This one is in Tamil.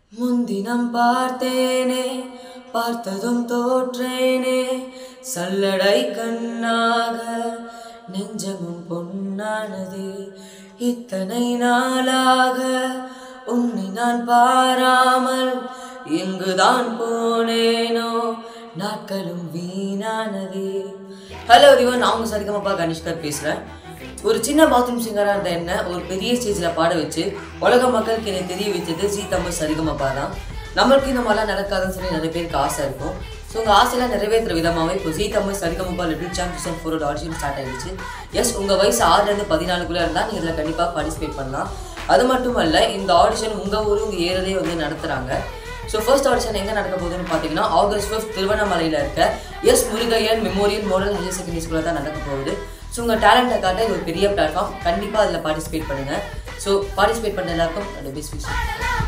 முன்தினம் பார்த்தேனே பார்த்ததும் தோற்றேனே சல்லடை கண்ணாக நெஞ்சமும் பொன்னானது இத்தனை நாளாக உன்னை நான் பாராமல் எங்குதான் போனேனோ நாட்களும் வீணானது ஹலோ எவ்ரிவன் நான் உங்க சரிகமப்பா கனிஷ்கர் பேசுகிறேன் ஒரு சின்ன பாத்ரூம் சிங்கராக இருந்த என்ன ஒரு பெரிய ஸ்டேஜில் பாட வச்சு உலக மக்களுக்கு என்னை தெரிய வச்சது ஜி தமிழ் சரிகமப்பா தான் நம்மளுக்கு இந்த மாதிரிலாம் நடக்காதுன்னு சொல்லி நிறைய பேருக்கு ஆசை இருக்கும் ஸோ உங்கள் ஆசையெல்லாம் நிறைவேற்றுற விதமாகவே இப்போ Zee Tamil Sarigamapa little champs season ஃபோரோட ஆடிஷன் ஸ்டார்ட் ஆயிடுச்சு எஸ் உங்கள் வயசு ஆறுலேருந்து பதினாலுக்குள்ளே இருந்தால் நீங்கள் இதில் கண்டிப்பாக பார்ட்டிசிபேட் பண்ணலாம் அது மட்டும் அல்ல இந்த ஆடிஷன் உங்கள் ஊர் உங்கள் ஏரியாலே வந்து நடத்துகிறாங்க ஸோ ஃபர்ஸ்ட் ஆடிஷன் எங்கே நடக்க போகுதுன்னு பார்த்தீங்கன்னா ஆகஸ்ட் ஃபிஃப்த் திருவண்ணாமலையில் இருக்க S Murugaiyan memorial model higher secondary ஸ்கூலில் தான் நடக்க போகுது ஸோ உங்கள் டேலண்ட்டை காட்ட இது ஒரு பெரிய பிளாட்ஃபார்ம் கண்டிப்பாக அதில் பார்ட்டிசிபேட் பண்ணுங்கள் ஸோ பார்ட்டிசிபேட் பண்ண எல்லாருக்கும் பெஸ்ட் விஷயம்